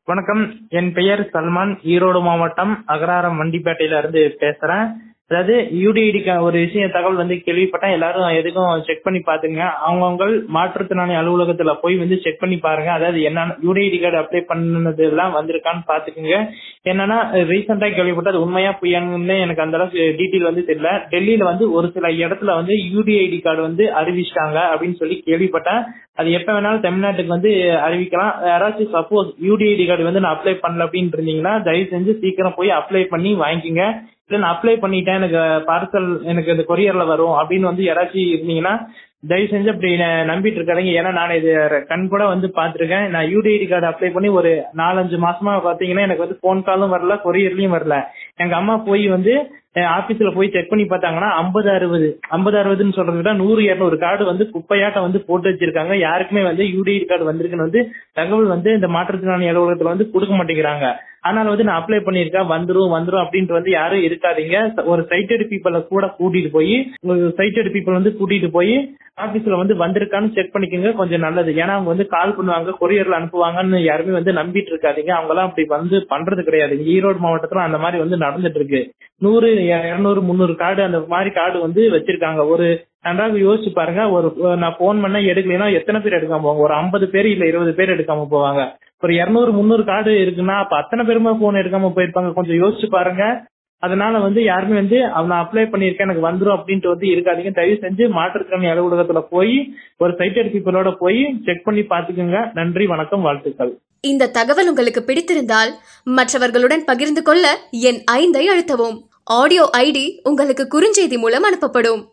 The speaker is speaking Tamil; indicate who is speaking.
Speaker 1: வணக்கம் என் பெயர் சல்மான் ஈரோடு மாவட்டம் அகராரம் வண்டிப்பேட்டையில இருந்து பேசுறேன் அதாவது யூடிஐடி ஒரு விஷயம் தகவல் வந்து கேள்விப்பட்டேன் எல்லாரும் எதுக்கும் செக் பண்ணி பாத்துங்க அவங்கவுங்க மாற்றுத்திறனாளி அலுவலகத்துல போய் வந்து செக் பண்ணி பாருங்க அதாவது என்னன்னா யூடிஐடி கார்டு அப்ளை பண்ணது எல்லாம் வந்திருக்கான்னு பாத்துக்குங்க என்னன்னா ரீசெண்டா கேள்விப்பட்டது உண்மையா பொய்யான்னு எனக்கு அந்த அளவுக்கு டீட்டெயில் வந்து தெரியல டெல்லியில வந்து ஒரு சில இடத்துல வந்து யூடிஐடி கார்டு வந்து அறிவிச்சிட்டாங்க அப்படின்னு சொல்லி கேள்விப்பட்டேன் அது எப்ப வேணாலும் தமிழ்நாட்டுக்கு வந்து அறிவிக்கலாம் யாராச்சும் சப்போஸ் யூடிஐடி கார்டு வந்து நான் அப்ளை பண்ணல அப்படின்னு இருந்தீங்கன்னா தயவு செஞ்சு சீக்கிரம் போய் அப்ளை பண்ணி வாங்கிக்கோங்க இல்ல நான் அப்ளை பண்ணிட்டேன் எனக்கு பார்சல் எனக்கு இந்த கொரியர்ல வரும் அப்படின்னு வந்து யாராச்சும் இருந்தீங்கன்னா தயவு செஞ்சு அப்படி ந- நம்பிட்டு இருக்காதீங்க ஏன்னா நான் இது கண் கூட வந்து பாத்திருக்கேன் நான் யூடிஐடி கார்டு அப்ளை பண்ணி ஒரு நாலஞ்சு மாசமா பாத்தீங்கன்னா எனக்கு வந்து போன் காலும் வரல கொரியர்லயும் வரல எங்க அம்மா போய் வந்து ஆபீஸ்ல போய் செக் பண்ணி பார்த்தாங்கன்னா ஐம்பது அறுபது ஐம்பது அறுபதுன்னு சொல்றதை விட நூறு இருநூறு கார்டு வந்து குப்பையாட்டம் வந்து போட்டு வச்சிருக்காங்க யாருக்குமே வந்து யூடிஐடி கார்டு வந்திருக்குன்னு வந்து தகவல் வந்து இந்த மாற்றுத்திறனாளி அலுவலகத்துல வந்து கொடுக்க மாட்டேங்கிறாங்க அதனால வந்து நான் அப்ளை பண்ணிருக்கேன் வந்துரும் வந்துரும் அப்படின்ட்டு வந்து யாரும் இருக்காதீங்க ஒரு சைட்டட் பீப்பிள கூட கூட்டிட்டு போய் சைட்டட் பீப்பிள் வந்து கூட்டிட்டு போய் ஆபீஸ்ல வந்து வந்திருக்கான்னு செக் பண்ணிக்கோங்க கொஞ்சம் நல்லது ஏன்னா அவங்க வந்து கால் பண்ணுவாங்க கொரியர்ல அனுப்புவாங்கன்னு யாருமே வந்து நம்பிட்டு இருக்காதீங்க அவங்க எல்லாம் அப்படி வந்து பண்றது கிடையாது இங்க ஈரோடு மாவட்டத்துல அந்த மாதிரி வந்து நடந்துட்டு இருக்கு நூறு இருநூறு முந்நூறு கார்டு அந்த மாதிரி கார்டு வந்து வச்சிருக்காங்க ஒரு நன்றாக யோசிச்சு பாருங்க ஒரு நான் போன் பண்ண எடுக்கலைன்னா எத்தனை பேர் எடுக்காம போவாங்க ஒரு ஐம்பது பேர் இல்ல இருபது பேர் எடுக்காம போவாங்க ஒரு இருநூறு முந்நூறு கார்டு இருக்குன்னா அப்ப அத்தனை பேருமே போன் எடுக்காம போயிருப்பாங்க கொஞ்சம் யோசிச்சு பாருங்க அதனால வந்து யாருமே வந்து அவ- நான் அப்ளை பண்ணிருக்கேன் எனக்கு வந்துரும் அப்படின்ட்டு வந்து இருக்காதீங்க தயவு செஞ்சு மாற்றுத்திறனாளி அலுவலகத்துல போய் ஒரு சைட்டட் பீப்புளோட போய் செக் பண்ணி பாத்துக்கோங்க நன்றி வணக்கம் வாழ்த்துக்கள்
Speaker 2: இந்த தகவல் உங்களுக்கு பிடித்திருந்தால் மற்றவர்களுடன் பகிர்ந்து கொள்ள என் ஐந்தை அழுத்தவும் ஆடியோ ஐடி உங்களுக்கு குறுஞ்செய்தி மூலம் அனுப்பப்படும்